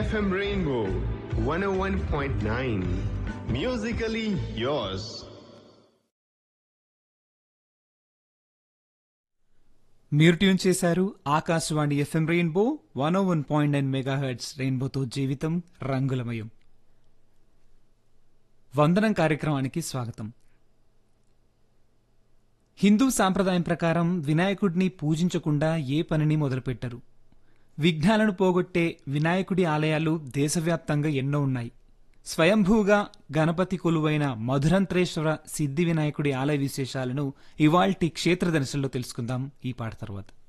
FM Rainbow 101.9. Musically yours. మీరు tune చేశారు Akashvani FM rainbow one one point nine megahertz రెయిన్బోతో జీవితం రంగులమయం వందనం కార్యక్రమానికి స్వాగతం హిందూ సాంప్రదాయం ప్రకారం వినాయకుడిని పూజించకుండా ఏ పనిని మొదలుపెట్టరు విఘ్నాలను పోగొట్టే వినాయకుడి ఆలయాలు దేశవ్యాప్తంగా ఎన్నో ఉన్నాయి స్వయంభూగా గణపతి కొలువైన మధురంత్రేశ్వర సిద్ధి వినాయకుడి ఆలయ విశేషాలను ఇవాల్టి క్షేత్ర దర్శనంలో తెలుసుకుందాం ఈ పాట తర్వాత